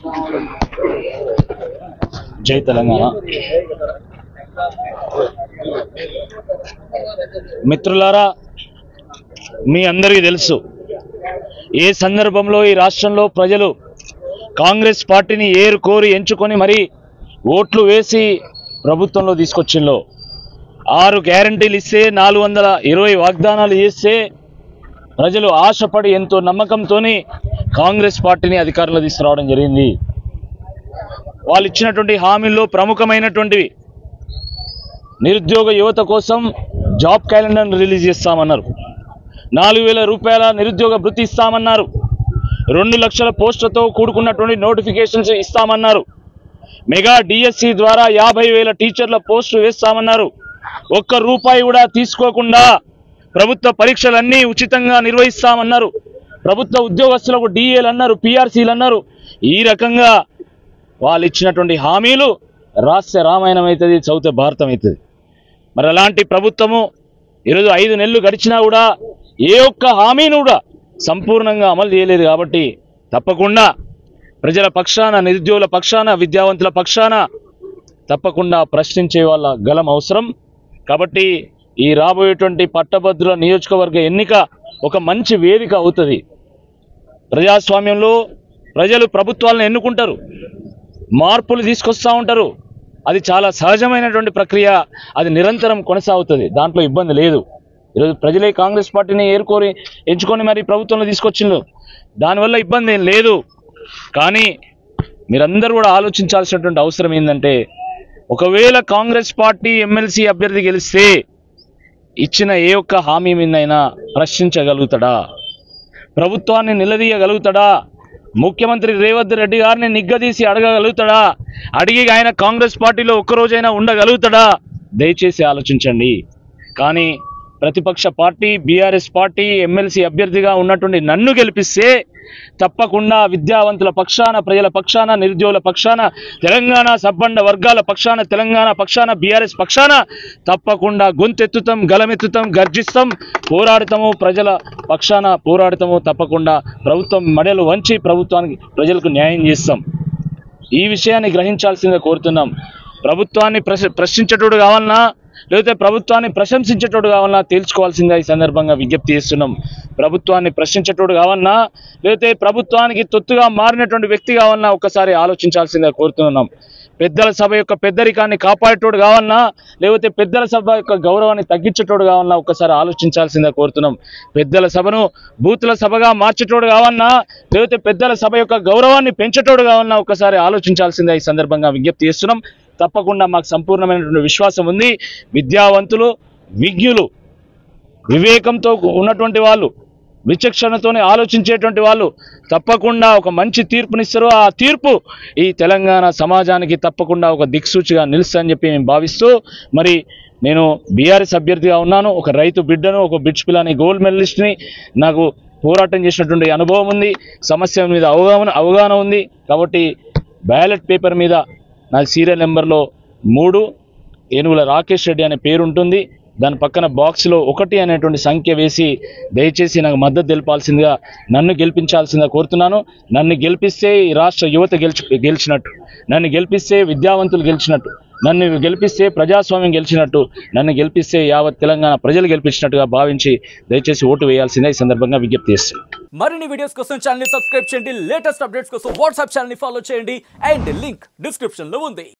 జై తెలంగాణ మిత్రులారా మీ అందరికీ తెలుసు ఏ సందర్భంలో ఈ రాష్ట్రంలో ప్రజలు కాంగ్రెస్ పార్టీని ఏరు కోరి ఎంచుకొని మరి ఓట్లు వేసి ప్రభుత్వంలో తీసుకొచ్చిందో ఆరు గ్యారంటీలు ఇస్తే నాలుగు వందల ఇరవై వాగ్దానాలు చేస్తే ప్రజలు ఆశపడి ఎంతో నమ్మకంతో కాంగ్రెస్ పార్టీని అధికారంలో తీసుకురావడం జరిగింది వాళ్ళు ఇచ్చినటువంటి హామీల్లో ప్రముఖమైనటువంటివి నిరుద్యోగ యువత కోసం జాబ్ క్యాలెండర్ను రిలీజ్ చేస్తామన్నారు నాలుగు వేల రూపాయల నిరుద్యోగ భృతి ఇస్తామన్నారు రెండు లక్షల పోస్టులతో కూడుకున్నటువంటి నోటిఫికేషన్స్ ఇస్తామన్నారు మెగా డిఎస్సి ద్వారా యాభై వేల టీచర్ల పోస్టులు వేస్తామన్నారు ఒక్క రూపాయి కూడా తీసుకోకుండా ప్రభుత్వ పరీక్షలన్నీ ఉచితంగా నిర్వహిస్తామన్నారు ప్రభుత్వ ఉద్యోగస్తులకు డిఏలు అన్నారు పిఆర్సీలు అన్నారు ఈ రకంగా వాళ్ళు ఇచ్చినటువంటి హామీలు రాష్ట్ర రామాయణం అవుతుంది చౌత భారతం అవుతుంది మరి అలాంటి ప్రభుత్వము ఈరోజు ఐదు నెలలు గడిచినా కూడా ఏ ఒక్క హామీని కూడా సంపూర్ణంగా అమలు చేయలేదు కాబట్టి తప్పకుండా ప్రజల పక్షాన నిరుద్యోగుల పక్షాన విద్యావంతుల పక్షాన తప్పకుండా ప్రశ్నించే వాళ్ళ గలం అవసరం కాబట్టి ఈ రాబోయేటువంటి పట్టభద్రుల నియోజకవర్గ ఎన్నిక ఒక మంచి వేదిక అవుతుంది ప్రజాస్వామ్యంలో ప్రజలు ప్రభుత్వాలను ఎన్నుకుంటారు మార్పులు తీసుకొస్తూ ఉంటారు అది చాలా సహజమైనటువంటి ప్రక్రియ అది నిరంతరం కొనసాగుతుంది దాంట్లో ఇబ్బంది లేదు ఈరోజు ప్రజలే కాంగ్రెస్ పార్టీని ఏరుకోరి ఎంచుకొని మరి ప్రభుత్వంలో తీసుకొచ్చిండ్రు దానివల్ల ఇబ్బంది ఏం లేదు కానీ మీరందరూ కూడా ఆలోచించాల్సినటువంటి అవసరం ఏంటంటే ఒకవేళ కాంగ్రెస్ పార్టీ ఎమ్మెల్సీ అభ్యర్థి గెలిస్తే ఇచ్చిన ఏ ఒక్క హామీ మీదైనా ప్రశ్నించగలుగుతాడా ప్రభుత్వాన్ని నిలదీయగలుగుతాడా ముఖ్యమంత్రి రేవంత్ రెడ్డి గారిని నిగ్గదీసి అడగగలుగుతాడా అడిగి ఆయన కాంగ్రెస్ పార్టీలో ఒక్కరోజైనా ఉండగలుగుతాడా దయచేసి ఆలోచించండి కానీ ప్రతిపక్ష పార్టీ బీఆర్ఎస్ పార్టీ ఎమ్మెల్సీ అభ్యర్థిగా ఉన్నటువంటి నన్ను గెలిపిస్తే తప్పకుండా విద్యావంతుల పక్షాన ప్రజల పక్షాన నిరుద్యోగుల పక్షాన తెలంగాణ సబ్బండ వర్గాల పక్షాన తెలంగాణ పక్షాన బీఆర్ఎస్ పక్షాన తప్పకుండా గొంతెత్తుతాం గలమెత్తుతాం గర్జిస్తాం పోరాడతాము ప్రజల పక్షాన పోరాడతాము తప్పకుండా ప్రభుత్వం మడలు వంచి ప్రభుత్వానికి ప్రజలకు న్యాయం చేస్తాం ఈ విషయాన్ని గ్రహించాల్సిందిగా కోరుతున్నాం ప్రభుత్వాన్ని ప్రశ ప్రశ్నించేటోడు కావాలన్నా లేకపోతే ప్రభుత్వాన్ని ప్రశంసించేటోడు కావాలన్నా తేల్చుకోవాల్సిందిగా ఈ సందర్భంగా విజ్ఞప్తి చేస్తున్నాం ప్రభుత్వాన్ని ప్రశ్నించేటోడు కావాలన్నా లేకపోతే ప్రభుత్వానికి తొత్తుగా మారినటువంటి వ్యక్తి కావాలన్నా ఒక్కసారి ఆలోచించాల్సిందిగా కోరుతున్నాం పెద్దల సభ యొక్క పెద్దరికాన్ని కాపాడేటోడు కావాలన్నా లేకపోతే పెద్దల సభ యొక్క గౌరవాన్ని తగ్గించేటోడు కావాలన్నా ఒక్కసారి ఆలోచించాల్సిందిగా కోరుతున్నాం పెద్దల సభను బూతుల సభగా మార్చేటోడు కావాలన్నా లేకపోతే పెద్దల సభ యొక్క గౌరవాన్ని పెంచేటోడు కావాలన్నా ఒక్కసారి ఆలోచించాల్సిందిగా ఈ సందర్భంగా విజ్ఞప్తి చేస్తున్నాం తప్పకుండా మాకు సంపూర్ణమైనటువంటి విశ్వాసం ఉంది విద్యావంతులు విజ్ఞులు వివేకంతో ఉన్నటువంటి వాళ్ళు విచక్షణతోనే ఆలోచించేటువంటి వాళ్ళు తప్పకుండా ఒక మంచి తీర్పునిస్తారు ఆ తీర్పు ఈ తెలంగాణ సమాజానికి తప్పకుండా ఒక దిక్సూచిగా నిలుస్తుందని చెప్పి మేము భావిస్తూ మరి నేను బీఆర్ఎస్ అభ్యర్థిగా ఉన్నాను ఒక రైతు బిడ్డను ఒక బిడ్స్ పిల్లని గోల్డ్ మెడలిస్ట్ని నాకు పోరాటం చేసినటువంటి అనుభవం ఉంది సమస్య మీద అవగాహన అవగాహన ఉంది కాబట్టి బ్యాలెట్ పేపర్ మీద నా సీరియల్ నెంబర్లో మూడు ఏనుగుల రాకేష్ రెడ్డి అనే పేరు ఉంటుంది దాని పక్కన బాక్స్లో ఒకటి అనేటువంటి సంఖ్య వేసి దయచేసి నాకు మద్దతు తెలపాల్సిందిగా నన్ను గెలిపించాల్సిందిగా కోరుతున్నాను నన్ను గెలిపిస్తే ఈ రాష్ట్ర యువత గెలిచి గెలిచినట్టు నన్ను గెలిపిస్తే విద్యావంతులు గెలిచినట్టు నన్ను గెలిపిస్తే ప్రజాస్వామ్యం గెలిచినట్టు నన్ను గెలిపిస్తే యావత్ తెలంగాణ ప్రజలు గెలిపించినట్టుగా భావించి దయచేసి ఓటు వేయాల్సిందే ఈ సందర్భంగా విజ్ఞప్తి చేస్తున్నాను మరిన్ని వీడియోస్ కోసం ఛానల్ సబ్స్క్రైబ్ చేయండి లేటెస్ట్ అప్డేట్స్ కోసం వాట్సాప్ ఛానల్ ఫాలో చేయండి అండ్ లింక్ డిస్క్రిప్షన్ లో ఉంది